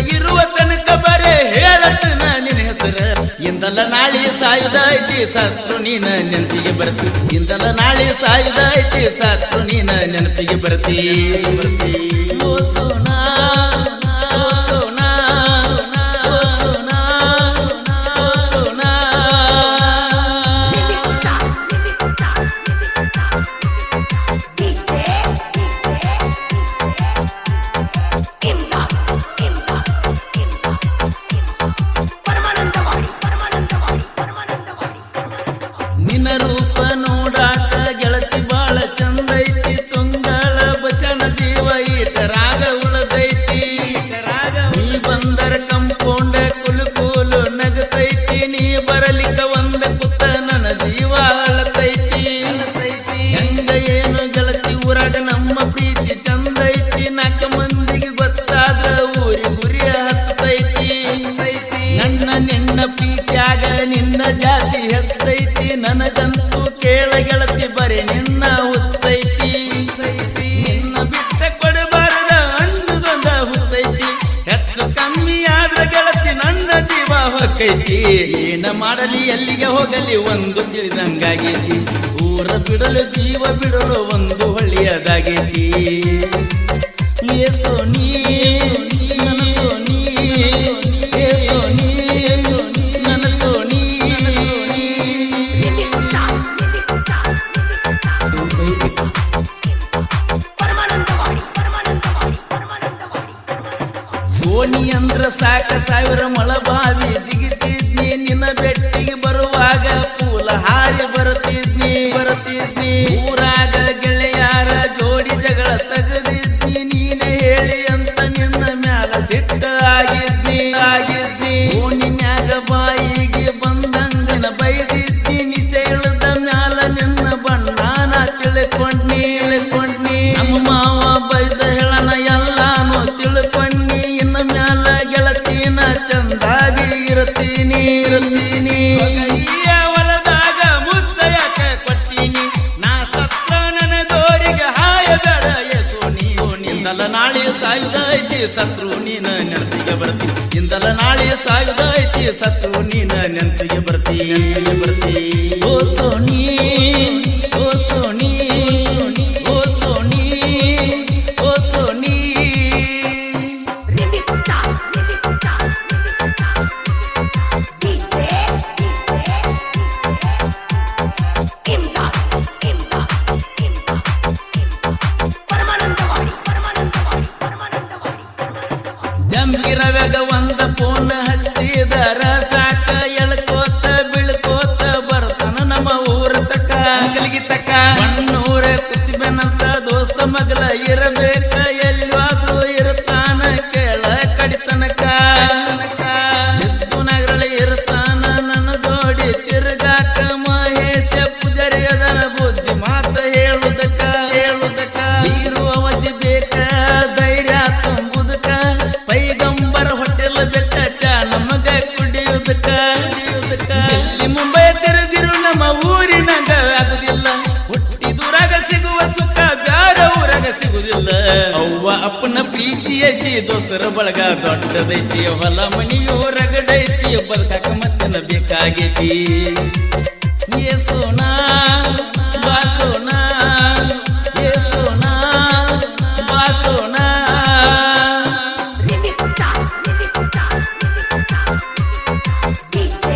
ಇರುವ ತನಕ ಬರೇ ಹೇಳತ್ತನ ನಿನ್ನ ಹೆಸರ ಇಂದಲ್ಲ ನಾಳೆ ಸಾಯುದೈತಿ ಸತ್ರು ನೀನ ನೆನಪಿಗೆ ಬರ್ತಿ ಇಂದಲ್ಲ ನಾಳೆ ಸಾಯುದೈತಿ ಸತ್ರು ನೀನ ನೆನಪಿಗೆ ಬರ್ತಿ ಓ ಸೋನಾ ಓ ಸೋನಾ ಓ ಸೋನಾ ಓ ಸೋನಾ ಪರಮಾನಂದವಾಡಿ ಪರಮಾನಂದವಾಡಿ ಪರಮಾನಂದವಾಡಿ ನಿನ್ನ ರೂಪ ನೋಡಾಕ ಗೆಳತಿ ಬಾಳ ಚಂದೈತಿ ತುಂಗಳ ಬಸನ ಜೀವ ಈಟರಾಗ ಉಳದೈತಿ ಈಟರಾಗ ನೀ ಬಂದರ ಕಂಪೌಂಡ ಕುಲು ಕುಲು ನಗತೈತಿ ನೀ ಬರಲಿಕ್ಕ ಒಂದ ಕುತ್ತ ನನ್ನ ಜೀವ ಅಳತೈತಿ ಹೆಂಗ ಏನು ಗೆಳತಿ ಊರಾಗ ನಮ್ಮ ಪ್ರೀತಿ ಚಂದೈತಿ ನಾಲ್ಕು ಮಂದಿಗೆ ಗೊತ್ತಾದ್ರ ಊರಿ ಗುರಿ ಹತ್ತೈತಿ ನನ್ನ ನಿನ್ನ ಪ್ರೀತಿಯಾಗ ನಿನ್ನ ಜಾತಿ ಹೆಚ್ಚೈತಿ ನನಗಂತೂ ಕೇಳ ಗೆಳತಿ ಬರೀ ನಿನ್ನ ಹುಚ್ಚೈತಿ ನಿನ್ನ ಬಿಟ್ಟ ಕೊಡಬಾರದ ಹಣ್ಣುದೊಂದ ಹುಚ್ಚೈತಿ ಹೆಚ್ಚು ಕಮ್ಮಿ ಆದ್ರ ಗೆಳತಿ ನನ್ನ ಜೀವ ಹೊಕ್ಕೈತಿ ಏನ ಮಾಡಲಿ ಎಲ್ಲಿಗೆ ಹೋಗಲಿ ಒಂದು ತಿಳಿದಂಗಾಗೈತಿ ಊರ ಬಿಡಲು ಜೀವ ಬಿಡಲು ಒಂದು ಹೊಳ್ಳಿಯದಾಗೈತಿ ಏ ಸೋನಿ ನನ್ನ ಸೋನಿ ಏ ಸೋನಿ ನನ್ನ ಸೋನಿ ಪರಮಾನಂದವಾಡಿ ಪರಮಾನಂದವಾಡಿ ಪರಮಾನಂದವಾಡಿ ಸೋನಿ ಅಂದ್ರ ಸಾಕ ಸಾವಿರ ಮೊಳಬಾವಿ ಜಿಗಿತಿದ್ನಿ ನಿನ್ನ ಬೆಟ್ಟಿಗೆ ಬರುವಾಗ ಪೂಲ ಹಾರಿ ಬರುತ್ತಿದ್ನಿ ಬರುತ್ತಿದ್ನಿ ಊರಾಗ ಗೆಳೆಯಾರ ಜೋಡಿ ಜಗಳ ತೆಗೆದಿದ್ನಿ ನೀನೆ ಹೇಳಿ ಅಂತ ನಿನ್ನ ಮ್ಯಾಲ ಸಿಟ್ಟ ಆಗಿದ್ನಿ ಆಗಿದ್ನಿ ಓಣಿನ್ಯಾಗ ಬಾಯಿಗೆ ಬಂದಂಗನ ಬೈದಿದ್ನಿ ನಿಸೇಳದ ಮ್ಯಾಲ ನಿನ್ನ ಬಣ್ಣಾನ ತಿಳ್ಕೊಂಡ್ನಿ ತಿಳ್ಕೊಂಡ್ನಿ ನಮ್ಮ ಮಾವ ಬೈದ ಹೇಳನ ಎಲ್ಲಾನು ತಿಳ್ಕೊಂಡ್ನಿ ಇನ್ನ ಮ್ಯಾಲ ಗೆಳತಿನ ಚಂದಾಗಿ ಇರ್ತೀನಿ ಇರ್ತೀನಿ ಈ ಹೊಲದಾಗ ಮುದ್ದ ಯಾಕ ಕೊಟ್ಟಿನಿ ನಾ ಸತ್ತ ನನ್ನ ದೋರಿಗೆ ಹಾಯ ಬೇಡ ಸೋನಿ ಇಂದಲ ನಾಳೆ ಸಾಯುದೈತಿ ಸತ್ರು ನೀನ ನೆನಪಿಗೆ ಬರ್ತಿ ಇಂದಲ ನಾಳೆ ಸಾಯುದೈತಿ ಸತ್ರು ನೀನ ನೆನಪಿಗೆ ಬರ್ತಿ ನೆನಪಿಗೆ ಬರ್ತಿ ಓ ಸೋನಿ ಓ ಸೋನಿ ಓ ಸೋನಿ ಓ ಸೋನಿ ರಿಮಿಕುಟ ರಿಮಿಕುಟ ಡಿಜೆ ಇಮ್ದಾದ್ ಇಮ್ದಾದ್ ಇಮ್ದಾದ್ ಪರಮಾನಂದವಾಡಿ ಪರಮಾನಂದವಾಡಿ ಪರಮಾನಂದವಾಡಿ ಪರಮಾನಂದವಾಡಿ ಜಂಬೀರವ್ಯಾಗ ಒಂದ ಫೋನ್ ಹಚ್ಚಿದರ ಸಾಕ ಎಳ್ಕೋತ ಬೀಳ್ಕೋತ ಬರ್ತಾನ ನಮ್ಮ ಊರ ತಕ ಅಂಗಲಿಗೆ ತಕ ಮಣ್ಣೂರ ಕುತ್ತಿಬೆನಂತ ದೋಸ್ತ ಮಗಲ ಇರಬೇಕ ಎಲ್ಲಿವಾದ್ರೂ ಇರ್ತಾನ ಕೇಳ ಕಡಿತನಕ ಸಿದ್ದು ನಗರಳ ಇರ್ತಾನ ನನ್ನ ಜೋಡಿ ತಿರುಗಾಕ ಮಹೇಶ ಪೂಜಾರಿ ಅದನ ಬುದ್ಧಿ ಮಾತ ಹೇಳುದಕ್ಕ ಹೇಳುದಕ್ಕ ಇರುವ ಬೇಕ ಧೈರ್ಯ ತುಂಬುದಕ್ಕ ಪೈಗಂಬರ ಹೋಟೆಲ್ ಬೆಟ್ಟ ಚಾ ನಮಗ ಕುಡಿಯುದಕ್ಕ ಕುಡಿಯುದಕ್ಕ ಇಲ್ಲಿ ಮುಂಬೈ ತಿರುಗಿರು ನಮ್ಮ ಊರಿನಾಗ ಆಗುದಿಲ್ಲ ಹುಟ್ಟಿದೂರಾಗ ಸಿಗುವ ಸುಖ ಬ್ಯಾರ ಊರಾಗ ಸಿಗುದಿಲ್ಲ ಅವ್ವ ಅಪ್ಪನ ಪ್ರೀತಿ ಐತಿ ದೋಸ್ತರ ಬಳಗ ದೊಡ್ಡದೈತಿ ಹೊಲ ಮನಿಯು ರಗಡೈತಿ ಬದುಕಾಕ ಮತ್ತನ ಬೇಕಾಗೈತಿ ಏ ಸೋನಾ ಬಾ ಸೋನಾ ಏ ಸೋನಾ ಬಾ ಸೋನಾ ರಿಮಿಕುಟ ರಿಮಿಕುಟ ಡಿಜೆ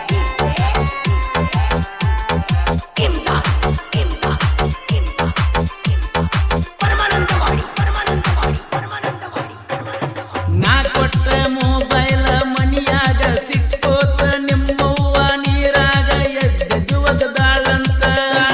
ಇಮ್ದಾದ್ ಇಮ್ದಾದ್ ಇಮ್ದಾದ್ ಪರಮಾನಂದವಾಡಿ ಪರಮಾನಂದವಾಡಿ ಪರಮಾನಂದವಾಡಿ ಪರಮಾನಂದವಾಡಿ ನಾ ಕೊಟ್ಟ ಮೊಬೈಲ ಮನಿಯಾಗ ಸಿಕ್ಕೋತ ನಿಮ್ಮವ್ವ ನೀರಾಗ ಎದ್ದ ಜುವಗದಾಳಂತ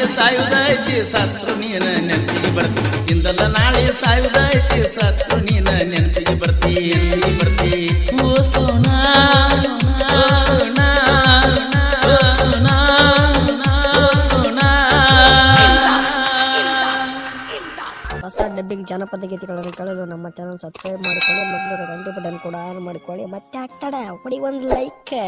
ಸಾಯುವುದೈತಿ ಸತ್ರು ನೀನ ನೆನಪಿಗೆ ಬರ್ತಿ ಇಂದಲ್ಲ ನಾಳೆ ಸಾಯುವುದೈತಿ ಸತ್ರು ನೀನ ನೆನಪಿಗೆ ಬರ್ತಿ ನೆನಪಿಗೆ ಬರ್ತಿ ಓ ಸೋನಾ ಓ ಸೋನಾ ಓ ಸೋನಾ ಓ ಸೋನಾ ಹೊಸ ಡಬ್ಬಿಂಗ್ ಜನಪದ ಗೀತೆಗಳನ್ನು ಕೇಳಲು ನಮ್ಮ ಚಾನಲ್ ಸಬ್ಸ್ಕ್ರೈಬ್ ಮಾಡಿಕೊಳ್ಳಿ ಮೊದಲು ಗಂಟೆ ಬಟನ್ ಕೂಡ ಆನ್ ಮಾಡಿಕೊಳ್ಳಿ ಮತ್ತೆ ಆಗ್ತಾಡ ಹೊಡಿ ಒಂದು ಲೈಕ್